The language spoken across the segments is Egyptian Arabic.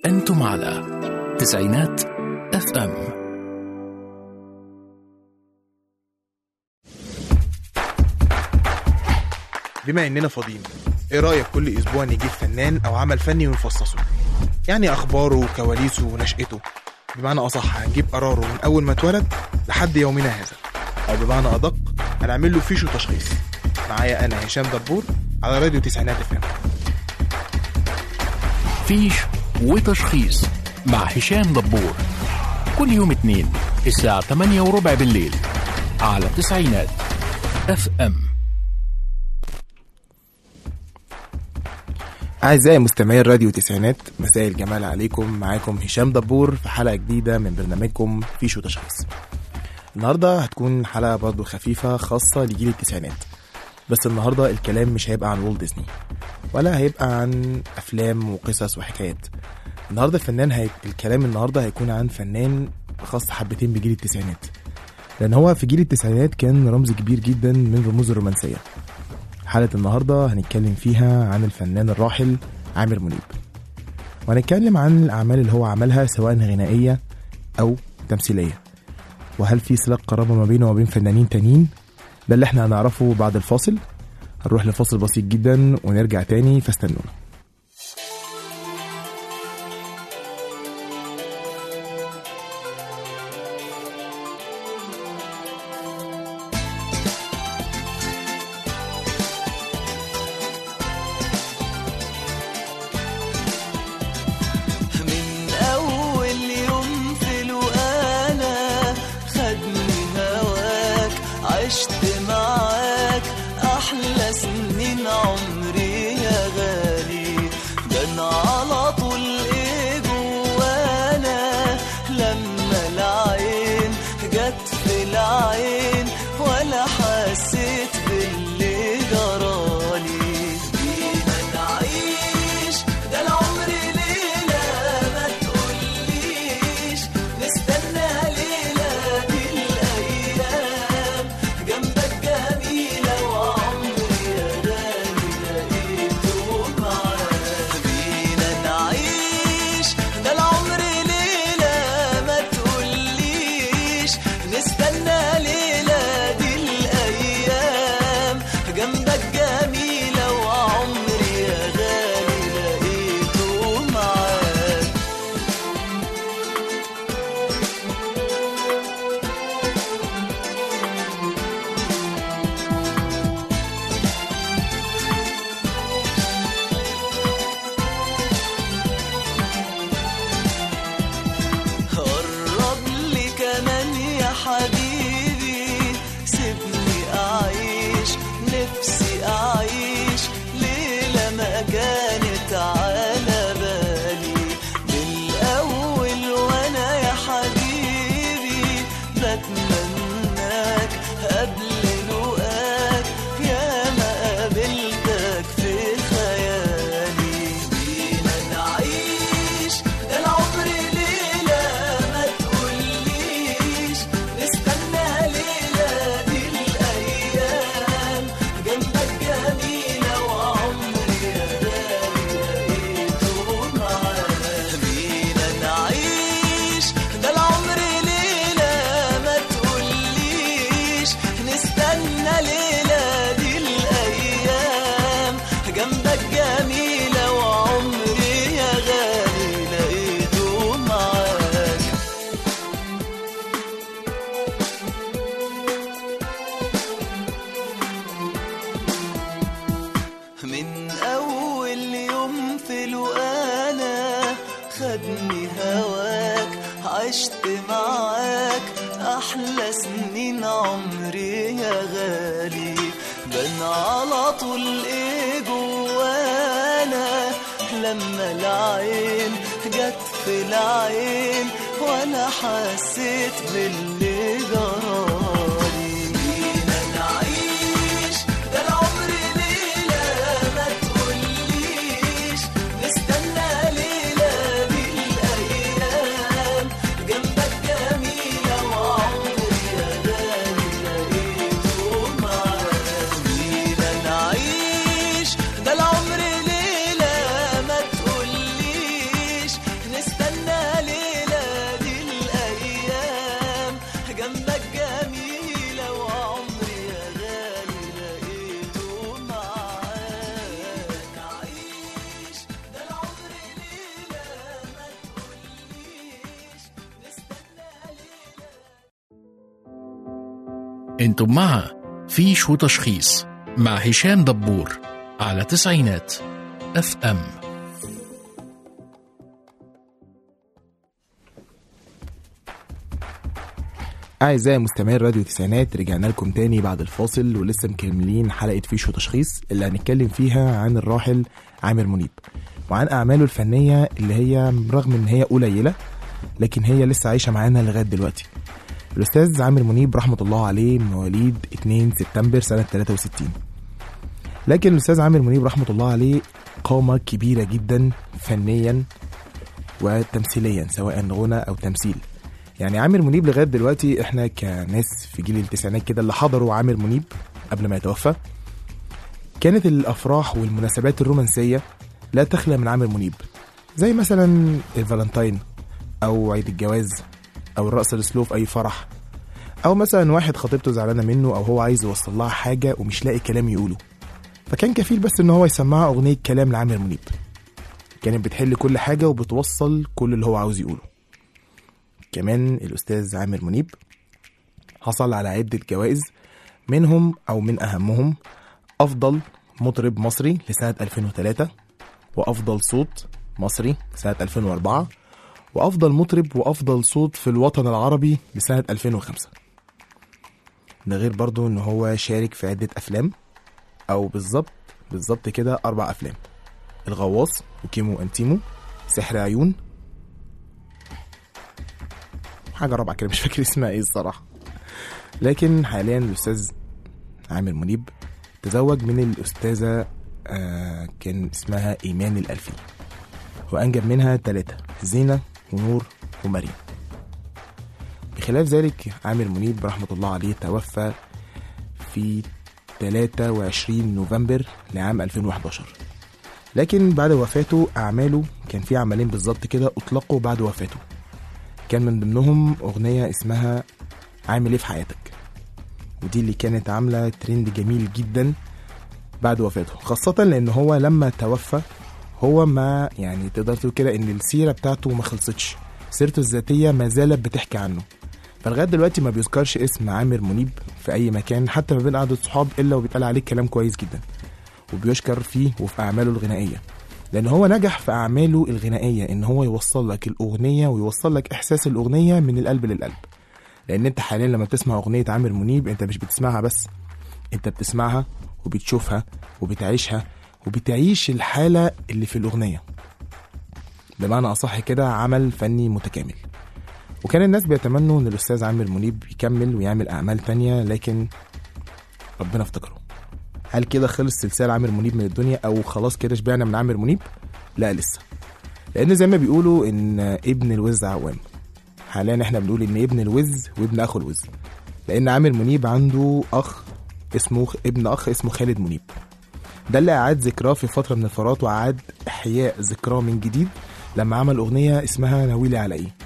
أنتم على تسعينات اف ام بما اننا فاضيين ايه رايك كل اسبوع نجيب فنان او عمل فني ونفصصه يعني اخباره وكواليسه ونشأته بمعنى اصح هنجيب قراره من اول ما اتولد لحد يومنا هذا او بمعنى ادق هنعمل له فيش وتشخيص معايا انا هشام دبور على راديو تسعينات اف ام فيش وتشخيص مع هشام دبور كل يوم اثنين الساعة 8 وربع بالليل على تسعينات اف ام أعزائي مستمعي الراديو تسعينات مساء الجمال عليكم معاكم هشام دبور في حلقة جديدة من برنامجكم فيش وتشخيص النهاردة هتكون حلقة برضو خفيفة خاصة لجيل التسعينات بس النهاردة الكلام مش هيبقى عن والت ديزني ولا هيبقى عن أفلام وقصص وحكايات النهاردة الفنان هي... الكلام النهاردة هيكون عن فنان خاص حبتين بجيل التسعينات لأن هو في جيل التسعينات كان رمز كبير جدا من رموز الرومانسية حلقة النهاردة هنتكلم فيها عن الفنان الراحل عامر منيب وهنتكلم عن الأعمال اللي هو عملها سواء غنائية أو تمثيلية وهل في صلة قرابة ما بينه وبين فنانين تانيين ده اللي احنا هنعرفه بعد الفاصل هنروح لفاصل بسيط جدا ونرجع تاني فاستنونا من أول يوم في الوقالة خدني هواك عشت معاك أحلى سنين عمري يا غالي ده أنا على طول إيه جوانا لما العين جت في العين ولا حسيت باللي جرالي بينا نعيش ده العمر ليلة ما تقوليش نستنى ليلة دي الأيام جنبك جميلة وعمري يا غالي لقيته معاك بينا نعيش ده العمر ليلة ما تقوليش نستنى ليلة دي الأيام جنبك جميلة وعمري يا غالي لقيته معاك قرب لي كمان يا حبيبي سيبني أعيش نفسي أعيش ليلة ما كانت على بالي بالأول وأنا يا حبيبي بتمناك قبل لقاك يا ما قابلتك في خيالي بينا نعيش ده العمر ليلة ما تقوليش نستنى ليلة دي الأيام جنبك جميلة وعمري يا غالي لقيته معاك بينا نعيش ده العمر ليلة ما تقوليش نستنى ليلة دي الأيام جنبك جميلة وعمري يا غالي لقيته معاك من أول يوم في الوقالة خدني هواك عشت معاك أحلى سنين عمري يا غالي بان على طول إيه جوانا لما العين جت في العين وأنا حسيت باللي جرالي بينا نعيش ده العمر ليلة ما تقوليش نستنى ليلة دي الأيام جنبك جميلة وعمري يا غالي لقيته معاك بينا نعيش ده العمر ليلة ما تقوليش انتم مع فيش وتشخيص مع هشام دبور على تسعينات اف ام أعزائي مستمعي راديو تسعينات رجعنا لكم تاني بعد الفاصل ولسه مكملين حلقة فيش وتشخيص اللي هنتكلم فيها عن الراحل عامر منيب وعن أعماله الفنية اللي هي رغم إن هي قليلة لكن هي لسه عايشة معانا لغاية دلوقتي الأستاذ عامر منيب رحمة الله عليه مواليد 2 سبتمبر سنة 63 لكن الأستاذ عامر منيب رحمة الله عليه قامة كبيرة جدا فنيا وتمثيليا سواء غنى أو تمثيل يعني عامر منيب لغايه دلوقتي احنا كناس في جيل التسعينات كده اللي حضروا عامر منيب قبل ما يتوفى كانت الافراح والمناسبات الرومانسيه لا تخلى من عامر منيب زي مثلا الفالنتاين او عيد الجواز او الرقص السلو في اي فرح او مثلا واحد خطيبته زعلانه منه او هو عايز يوصل لها حاجه ومش لاقي كلام يقوله فكان كفيل بس ان هو يسمعها اغنيه كلام لعامر منيب كانت بتحل كل حاجه وبتوصل كل اللي هو عاوز يقوله كمان الأستاذ عامر منيب حصل على عدة جوائز منهم أو من أهمهم أفضل مطرب مصري لسنة 2003 وأفضل صوت مصري سنة 2004 وأفضل مطرب وأفضل صوت في الوطن العربي لسنة 2005 ده غير برضو إن هو شارك في عدة أفلام أو بالظبط بالظبط كده أربع أفلام الغواص وكيمو أنتيمو سحر عيون حاجه رابعه كده مش فاكر اسمها ايه الصراحه لكن حاليا الاستاذ عامر منيب تزوج من الاستاذه آه كان اسمها ايمان الالفي وانجب منها ثلاثه زينه ونور ومريم بخلاف ذلك عامر منيب رحمه الله عليه توفى في 23 نوفمبر لعام 2011 لكن بعد وفاته أعماله كان في عملين بالظبط كده أطلقوا بعد وفاته كان من ضمنهم أغنية اسمها عامل إيه في حياتك ودي اللي كانت عاملة ترند جميل جدا بعد وفاته خاصة لأن هو لما توفى هو ما يعني تقدر تقول كده إن السيرة بتاعته ما خلصتش سيرته الذاتية ما زالت بتحكي عنه فلغاية دلوقتي ما بيذكرش اسم عامر منيب في أي مكان حتى ما بين قعدة صحاب إلا وبيتقال عليه كلام كويس جدا وبيشكر فيه وفي أعماله الغنائية لان هو نجح في اعماله الغنائيه ان هو يوصل لك الاغنيه ويوصل لك احساس الاغنيه من القلب للقلب لان انت حاليا لما بتسمع اغنيه عامر منيب انت مش بتسمعها بس انت بتسمعها وبتشوفها وبتعيشها وبتعيش الحاله اللي في الاغنيه بمعنى اصح كده عمل فني متكامل وكان الناس بيتمنوا ان الاستاذ عامر منيب يكمل ويعمل اعمال تانية لكن ربنا افتكره هل كده خلص سلسله عامر منيب من الدنيا او خلاص كده شبعنا من عامر منيب لا لسه لان زي ما بيقولوا ان ابن الوز عوام حاليا احنا بنقول ان ابن الوز وابن اخو الوز لان عامر منيب عنده اخ اسمه ابن اخ اسمه خالد منيب ده اللي اعاد ذكراه في فتره من الفترات واعاد احياء ذكراه من جديد لما عمل اغنيه اسمها ناويلي على ايه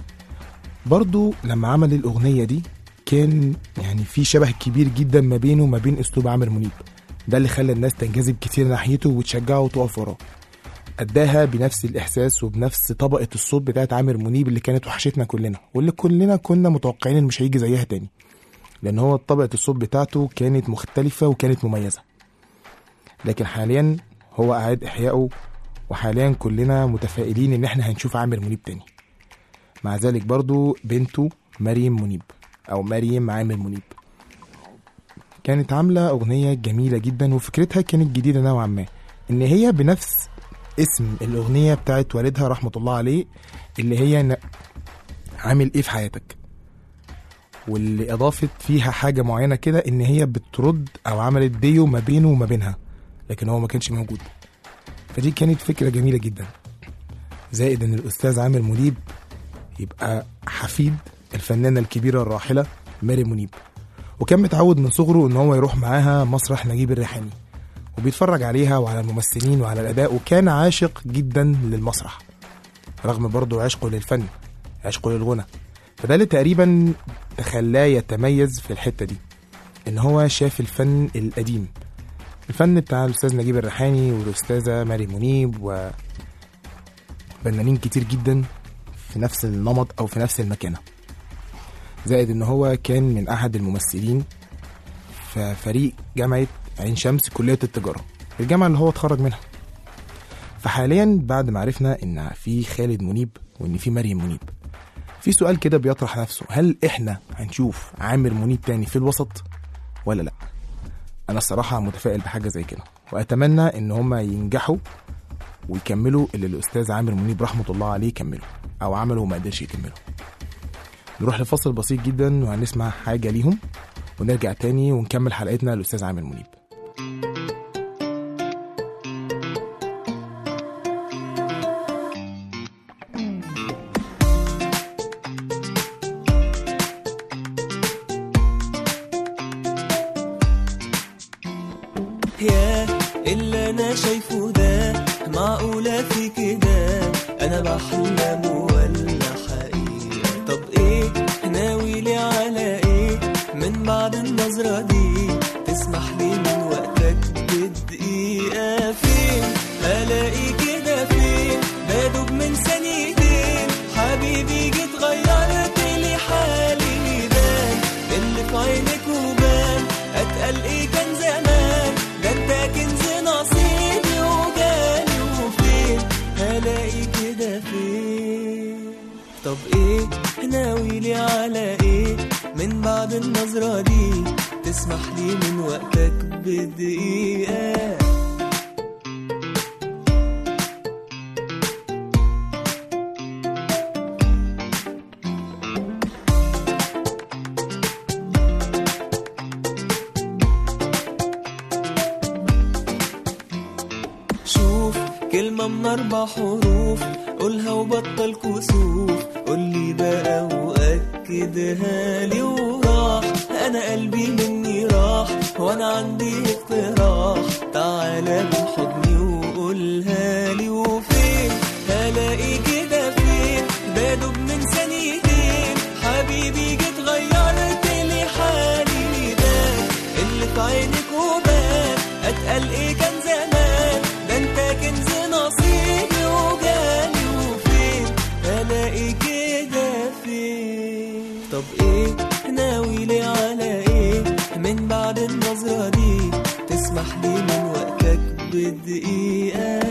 برضو لما عمل الاغنيه دي كان يعني في شبه كبير جدا ما بينه وما بين اسلوب عامر منيب ده اللي خلى الناس تنجذب كتير ناحيته وتشجعه وتقف وراه أداها بنفس الإحساس وبنفس طبقة الصوت بتاعت عامر منيب اللي كانت وحشتنا كلنا واللي كلنا كنا متوقعين إن مش هيجي زيها تاني لأن هو طبقة الصوت بتاعته كانت مختلفة وكانت مميزة لكن حاليا هو أعاد إحيائه وحاليا كلنا متفائلين إن إحنا هنشوف عامر منيب تاني مع ذلك برضو بنته مريم منيب أو مريم عامر منيب كانت عاملة أغنية جميلة جدا وفكرتها كانت جديدة نوعا ما إن هي بنفس اسم الأغنية بتاعت والدها رحمة الله عليه اللي هي ن- عامل إيه في حياتك واللي أضافت فيها حاجة معينة كده إن هي بترد أو عملت ديو ما بينه وما بينها لكن هو ما كانش موجود فدي كانت فكرة جميلة جدا زائد إن الأستاذ عامر منيب يبقى حفيد الفنانة الكبيرة الراحلة ماري منيب وكان متعود من صغره ان هو يروح معاها مسرح نجيب الريحاني وبيتفرج عليها وعلى الممثلين وعلى الاداء وكان عاشق جدا للمسرح رغم برضه عشقه للفن عشقه للغنى فده اللي تقريبا خلاه يتميز في الحته دي ان هو شاف الفن القديم الفن بتاع الاستاذ نجيب الريحاني والاستاذه ماري منيب وفنانين كتير جدا في نفس النمط او في نفس المكانه زائد ان هو كان من احد الممثلين في فريق جامعه عين شمس كليه التجاره الجامعه اللي هو اتخرج منها فحاليا بعد ما عرفنا ان في خالد منيب وان في مريم منيب في سؤال كده بيطرح نفسه هل احنا هنشوف عامر منيب تاني في الوسط ولا لا انا الصراحه متفائل بحاجه زي كده واتمنى ان هما ينجحوا ويكملوا اللي الاستاذ عامر منيب رحمه الله عليه كمله او عمله وما قدرش يكمله نروح لفصل بسيط جدا وهنسمع حاجه ليهم ونرجع تاني ونكمل حلقتنا للاستاذ عامر منيب يا اللي انا شايفه ده معقولة في كده انا بحلم ولا حقيقة طب ايه ناوي لي على ايه من بعد النظرة دي تسمح لي من وقتك بدقيقة فين الاقي كده فين بدوب من ثانيتين حبيبي جيت غيرت لي حالي بان اللي في عينك وبان اتقل ايه كان زمان ده انت كنز نصيبي وجالي وفين هلاقي كده فين طب ايه ناوي لي على ايه من بعد النظرة دي تسمح لي من وقتك بدقيقة شوف كلمة من أربع حروف قولها وبطل كسوف قولي بقى وأكدها لي وراح أنا قلبي مني راح وأنا عندي اقتراح تعالى من حضني وقولها لي وفين هلاقي كده فين بدوب من ثانيتين حبيبي جيت غيرت لي حالي ده اللي في عينك وبان اتقل ايه كان زمان ده انت كنز نصيبي وجالي وفين الاقي كده فين طب ايه ناوي لي على ايه من بعد النظرة دي تسمح لي من وقتك بدقيقة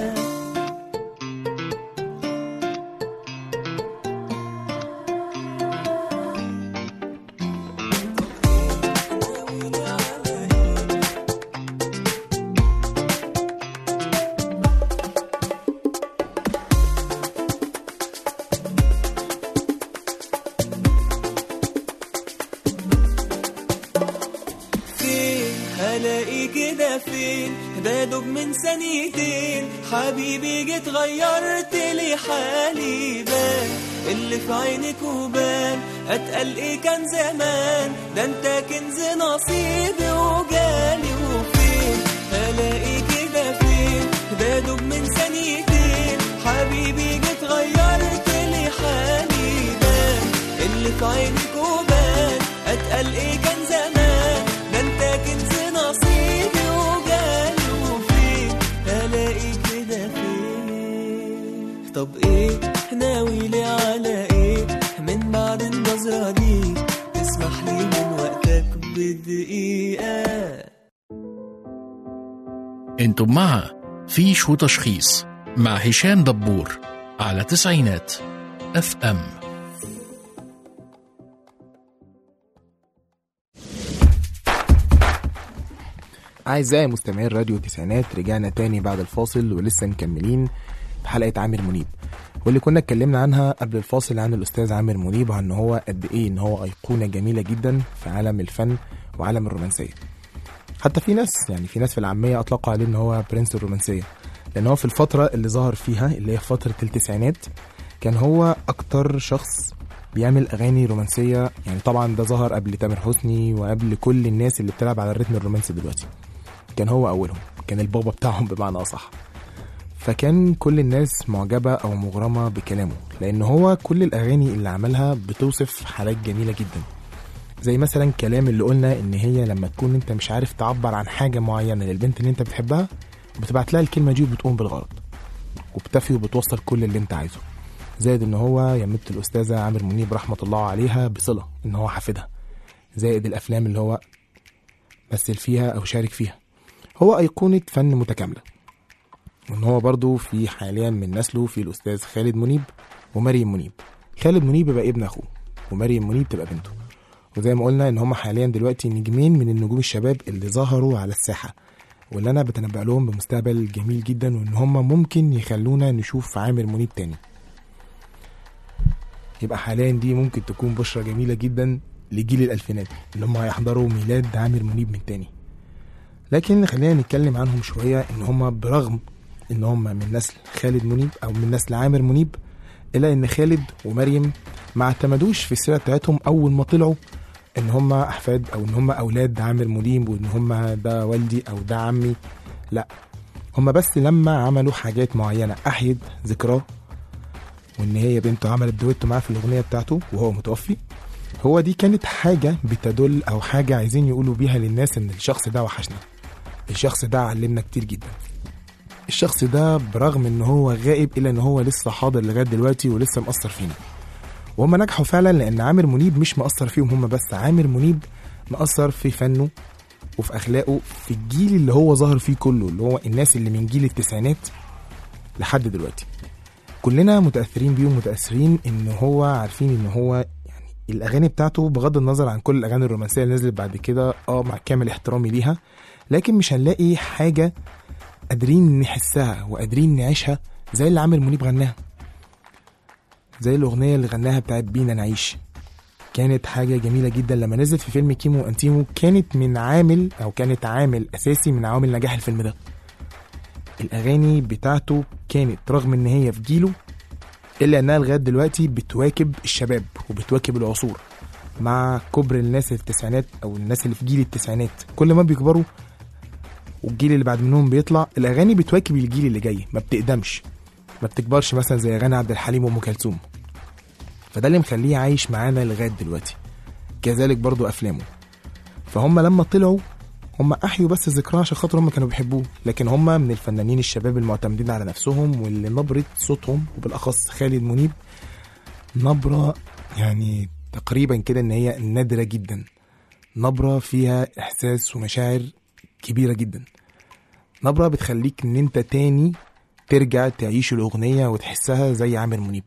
ناوي لي على ايه فين هلاقي كده فين ده دوب من ثانيتين حبيبي جيت غيرت لي حالي بان اللي في عينك وبان اتقل ايه كان زمان ده انت كنز نصيبي وجالي وفين هلاقي كده فين ده دوب من ثانيتين حبيبي جيت غيرت لي حالي بان اللي في عينك وبان اتقل ايه كان زمان ده انت كنز نصيبي وجالي وفين الاقي كده فين طب ايه ناوي لي على ايه من بعد النظرة دي تسمح لي من وقتك بدقيقة انتم مع فيش وتشخيص مع هشام دبور على تسعينات اف ام أعزائي مستمعين راديو تسعينات رجعنا تاني بعد الفاصل ولسه مكملين في حلقة عامر منيب واللي كنا اتكلمنا عنها قبل الفاصل عن الأستاذ عامر منيب وعن هو قد إيه إن هو أيقونة جميلة جدا في عالم الفن وعالم الرومانسية حتى في ناس يعني في ناس في العامية أطلقوا عليه إن هو برنس الرومانسية لأن هو في الفترة اللي ظهر فيها اللي هي فترة التسعينات كان هو أكتر شخص بيعمل أغاني رومانسية يعني طبعا ده ظهر قبل تامر حسني وقبل كل الناس اللي بتلعب على الريتم الرومانسي دلوقتي كان هو أولهم كان البابا بتاعهم بمعنى أصح فكان كل الناس معجبة أو مغرمة بكلامه لأن هو كل الأغاني اللي عملها بتوصف حالات جميلة جدا زي مثلا كلام اللي قلنا إن هي لما تكون أنت مش عارف تعبر عن حاجة معينة للبنت اللي أنت بتحبها بتبعت لها الكلمة دي وبتقوم بالغرض وبتفي وبتوصل كل اللي أنت عايزه زائد إن هو يمت الأستاذة عامر منيب رحمة الله عليها بصلة إن هو حافظها زائد الأفلام اللي هو مثل فيها أو شارك فيها هو أيقونة فن متكاملة وإن هو برضو في حاليا من نسله في الأستاذ خالد منيب ومريم منيب خالد منيب يبقى ابن أخوه ومريم منيب تبقى بنته وزي ما قلنا إن هم حاليا دلوقتي نجمين من النجوم الشباب اللي ظهروا على الساحة واللي أنا بتنبأ لهم بمستقبل جميل جدا وإن هم ممكن يخلونا نشوف عامر منيب تاني يبقى حاليا دي ممكن تكون بشرة جميلة جدا لجيل الألفينات اللي هم هيحضروا ميلاد عامر منيب من تاني لكن خلينا نتكلم عنهم شوية إن هم برغم إن هم من نسل خالد منيب أو من نسل عامر منيب إلا إن خالد ومريم ما اعتمدوش في السيرة بتاعتهم أول ما طلعوا إن هم أحفاد أو إن هم أولاد عامر منيب وإن هم ده والدي أو ده عمي لا هم بس لما عملوا حاجات معينة أحيد ذكراه وإن هي بنته عملت دويتو معاه في الأغنية بتاعته وهو متوفي هو دي كانت حاجة بتدل أو حاجة عايزين يقولوا بيها للناس إن الشخص ده وحشنا الشخص ده علمنا كتير جدا الشخص ده برغم ان هو غائب الا ان هو لسه حاضر لغايه دلوقتي ولسه مأثر فينا وهم نجحوا فعلا لان عامر منيب مش مأثر فيهم هم بس عامر منيب مأثر في فنه وفي اخلاقه في الجيل اللي هو ظهر فيه كله اللي هو الناس اللي من جيل التسعينات لحد دلوقتي كلنا متاثرين بيه ومتاثرين ان هو عارفين ان هو يعني الاغاني بتاعته بغض النظر عن كل الاغاني الرومانسيه اللي نزلت بعد كده اه مع كامل احترامي ليها لكن مش هنلاقي حاجه قادرين نحسها وقادرين نعيشها زي اللي عامر منيب غناها زي الأغنية اللي غناها بتاعت بينا نعيش كانت حاجة جميلة جدا لما نزلت في فيلم كيمو أنتيمو كانت من عامل أو كانت عامل أساسي من عوامل نجاح الفيلم ده الأغاني بتاعته كانت رغم إن هي في جيله إلا إنها لغاية دلوقتي بتواكب الشباب وبتواكب العصور مع كبر الناس التسعينات أو الناس اللي في جيل التسعينات كل ما بيكبروا والجيل اللي بعد منهم بيطلع الاغاني بتواكب الجيل اللي جاي ما بتقدمش ما بتكبرش مثلا زي اغاني عبد الحليم وام كلثوم فده اللي مخليه عايش معانا لغايه دلوقتي كذلك برضو افلامه فهم لما طلعوا هم احيوا بس ذكراه عشان خاطر هم كانوا بيحبوه لكن هم من الفنانين الشباب المعتمدين على نفسهم واللي نبره صوتهم وبالاخص خالد منيب نبره يعني تقريبا كده ان هي نادره جدا نبره فيها احساس ومشاعر كبيره جدا نبره بتخليك ان انت تاني ترجع تعيش الاغنيه وتحسها زي عامر منيب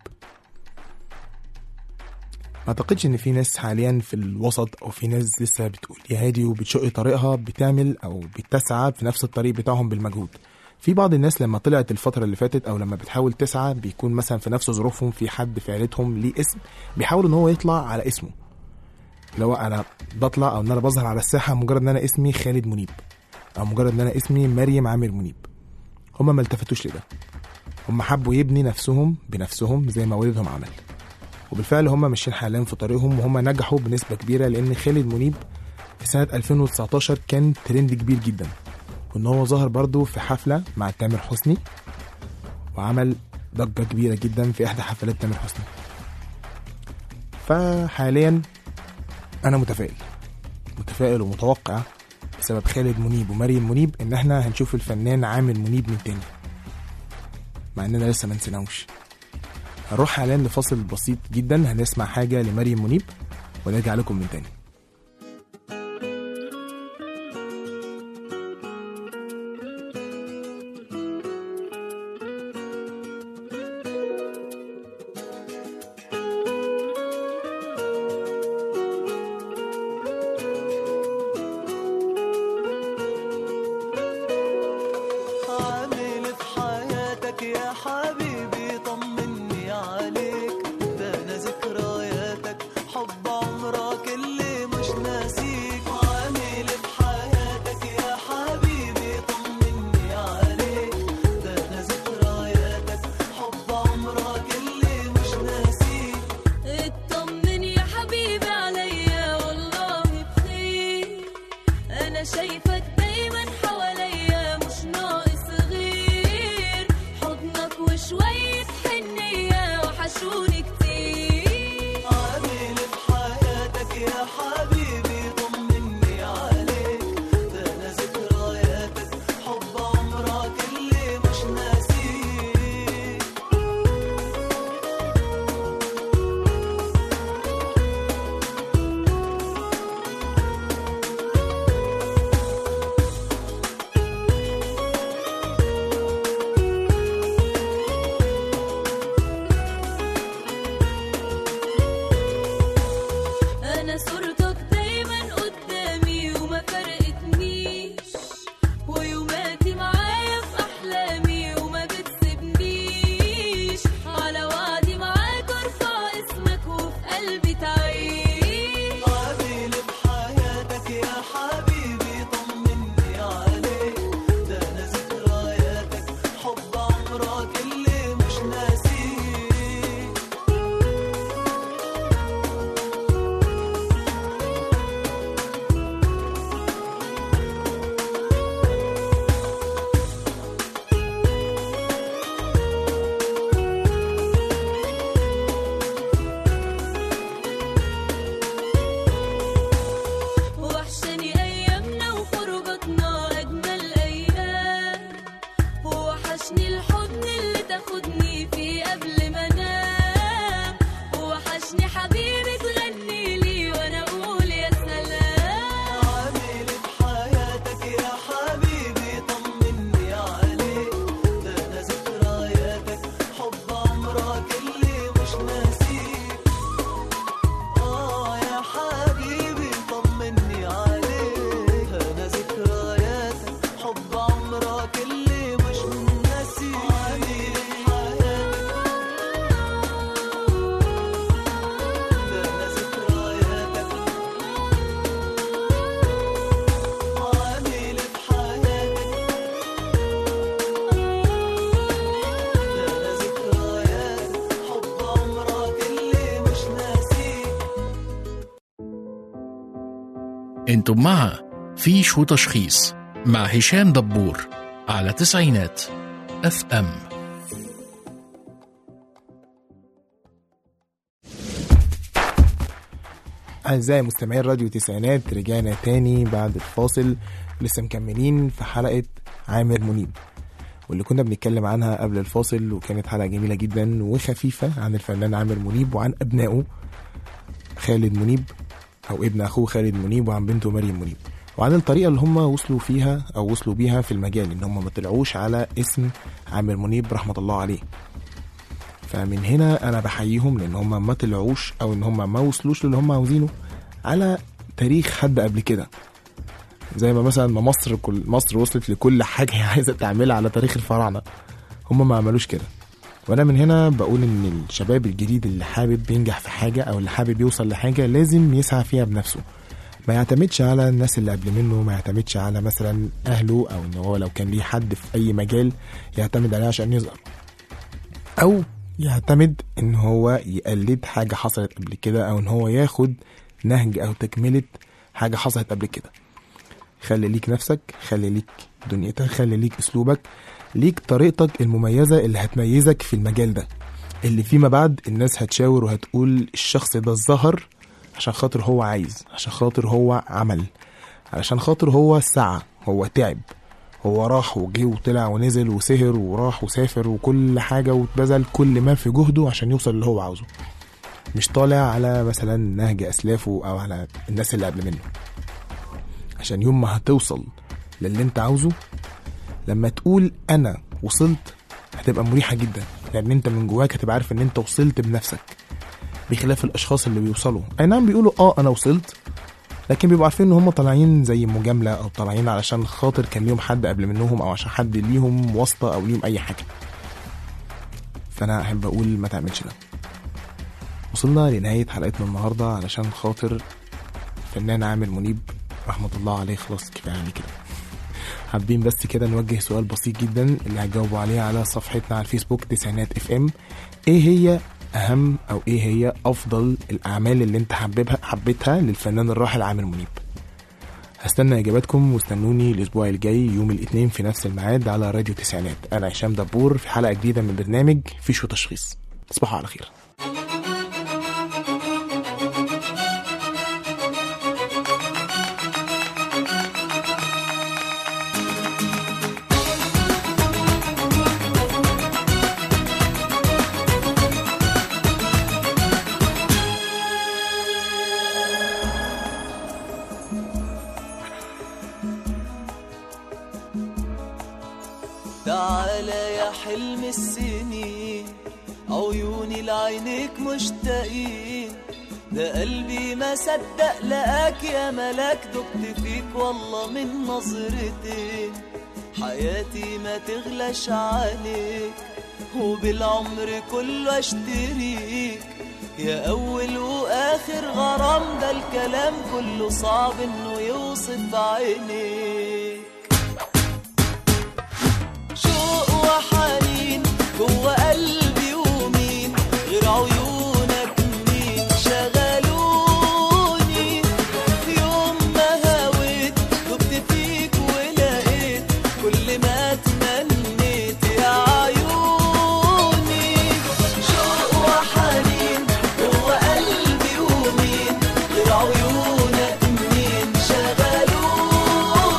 ما اعتقدش ان في ناس حاليا في الوسط او في ناس لسه بتقول يا هادي وبتشق طريقها بتعمل او بتسعى في نفس الطريق بتاعهم بالمجهود في بعض الناس لما طلعت الفترة اللي فاتت أو لما بتحاول تسعى بيكون مثلا في نفس ظروفهم في حد في عيلتهم ليه اسم بيحاول إن هو يطلع على اسمه لو أنا بطلع أو إن أنا بظهر على الساحة مجرد إن أنا اسمي خالد منيب او مجرد ان انا اسمي مريم عامر منيب هما ما التفتوش لده هما حبوا يبني نفسهم بنفسهم زي ما والدهم عمل وبالفعل هما ماشيين حاليا في طريقهم وهما نجحوا بنسبة كبيرة لأن خالد منيب في سنة 2019 كان ترند كبير جدا وإن هو ظهر برضه في حفلة مع تامر حسني وعمل ضجة كبيرة جدا في إحدى حفلات تامر حسني فحاليا أنا متفائل متفائل ومتوقع بسبب خالد منيب ومريم منيب ان احنا هنشوف الفنان عامر منيب من تاني مع اننا لسه ما نسيناهوش هنروح حاليا لفاصل بسيط جدا هنسمع حاجه لمريم منيب ونرجع لكم من تاني عامل في حياتك يا حبيبي طمني عليك ده انا ذكرياتك حب عمرك اللي مش ناسيك عامل في حياتك يا حبيبي طمني عليك ده انا ذكرياتك حب عمرك اللي مش ناسيك اطمن يا حبيبي عليا والله بخير انا شايفك دايما حواليا مش ناقص غير حضنك تاخدني في قبل ما انام وحشني حبيبي تغني لي وانا اقول يا سلام عامل بحياتك يا حبيبي طمني عليك ده انا ذكرياتك حب عمرك اللي مش ناسيك اه يا حبيبي طمني عليك انا ذكرياتك حب عمرك اللي مش ناسيك عامل بحياتك ده انا ذكرياتك عامل بحياتك لا لا ذكرياتك حب عمرك اللي مش ناسيك انتم مع فيش وتشخيص مع هشام دبور على تسعينات اف ام أعزائي مستمعي راديو تسعينات رجعنا تاني بعد الفاصل لسه مكملين في حلقة عامر منيب واللي كنا بنتكلم عنها قبل الفاصل وكانت حلقة جميلة جدا وخفيفة عن الفنان عامر منيب وعن أبنائه خالد منيب أو ابن أخوه خالد منيب وعن بنته مريم منيب وعن الطريقة اللي هم وصلوا فيها أو وصلوا بيها في المجال إن هم ما طلعوش على اسم عامر منيب رحمة الله عليه فمن هنا انا بحييهم لان هم ما طلعوش او ان هم ما وصلوش للي هم عاوزينه على تاريخ حد قبل كده زي ما مثلا ما مصر كل مصر وصلت لكل حاجه هي عايزه تعملها على تاريخ الفراعنه هم ما عملوش كده وانا من هنا بقول ان الشباب الجديد اللي حابب ينجح في حاجه او اللي حابب يوصل لحاجه لازم يسعى فيها بنفسه ما يعتمدش على الناس اللي قبل منه ما يعتمدش على مثلا اهله او ان هو لو كان ليه حد في اي مجال يعتمد عليه عشان يظهر او يعتمد ان هو يقلد حاجة حصلت قبل كده او ان هو ياخد نهج او تكملة حاجة حصلت قبل كده خلي ليك نفسك خلي ليك دنيتك خلي ليك اسلوبك ليك طريقتك المميزة اللي هتميزك في المجال ده اللي فيما بعد الناس هتشاور وهتقول الشخص ده ظهر عشان خاطر هو عايز عشان خاطر هو عمل علشان خاطر هو سعى هو تعب هو راح وجه وطلع ونزل وسهر وراح وسافر وكل حاجة واتبذل كل ما في جهده عشان يوصل اللي هو عاوزه مش طالع على مثلا نهج أسلافه أو على الناس اللي قبل منه عشان يوم ما هتوصل للي انت عاوزه لما تقول أنا وصلت هتبقى مريحة جدا لأن انت من جواك هتبقى عارف ان انت وصلت بنفسك بخلاف الأشخاص اللي بيوصلوا أي نعم بيقولوا اه أنا وصلت لكن بيبقوا عارفين ان هم طالعين زي مجامله او طالعين علشان خاطر كان ليهم حد قبل منهم او عشان حد ليهم واسطه او ليهم اي حاجه فانا احب اقول ما تعملش ده وصلنا لنهايه حلقتنا النهارده علشان خاطر فنان عامر منيب رحمه الله عليه خلاص كفايه عليه كده حابين بس كده نوجه سؤال بسيط جدا اللي هتجاوبوا عليه على صفحتنا على الفيسبوك تسعينات اف ام ايه هي اهم او ايه هي افضل الاعمال اللي انت حببها حبيتها للفنان الراحل عامر منيب هستنى اجاباتكم واستنوني الاسبوع الجاي يوم الاثنين في نفس الميعاد على راديو تسعينات انا هشام دبور في حلقه جديده من برنامج فيش وتشخيص تصبحوا على خير تعالى يا حلم السنين عيوني لعينيك مشتاقين ده قلبي ما صدق لقاك يا ملاك دقت فيك والله من نظرتين حياتي ما تغلاش عليك وبالعمر كله اشتريك يا اول واخر غرام ده الكلام كله صعب انه يوصف عينيك شوق وحنين جوه قلبي ومين غير عيونك مين شغلوني يوم ما هويت دبت فيك ولقيت كل ما تمنيت يا عيوني شوق وحنين جوه قلبي ومين غير عيونك مين شغلوني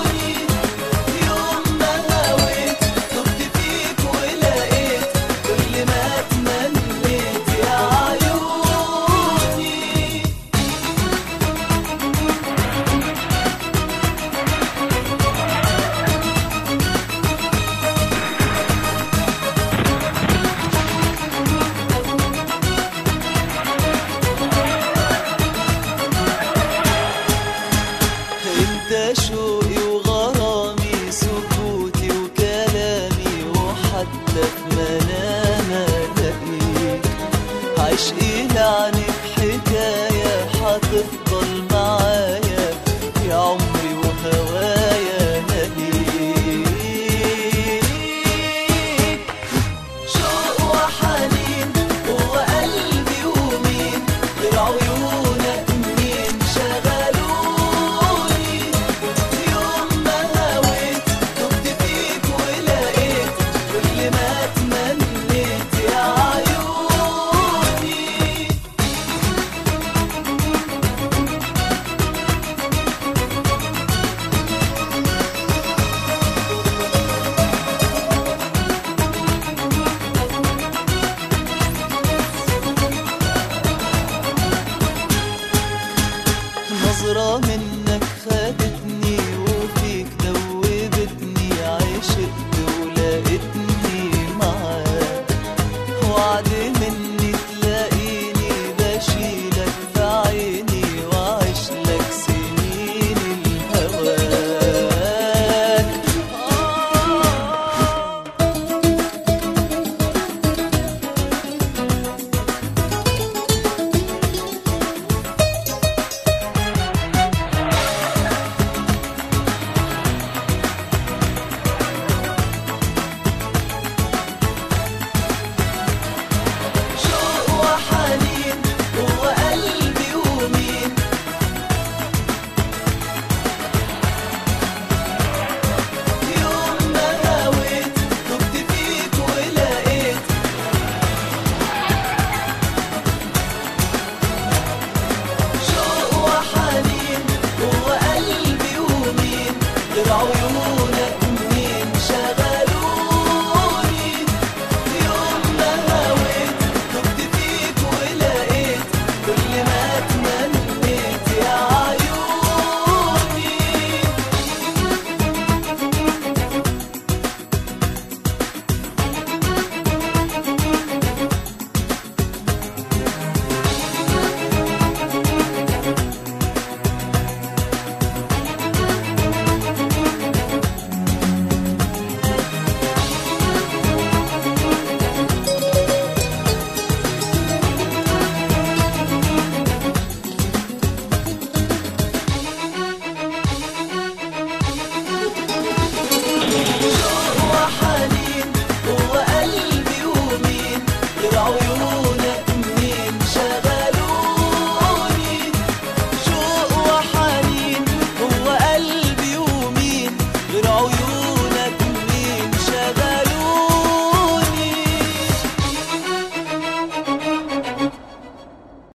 عشق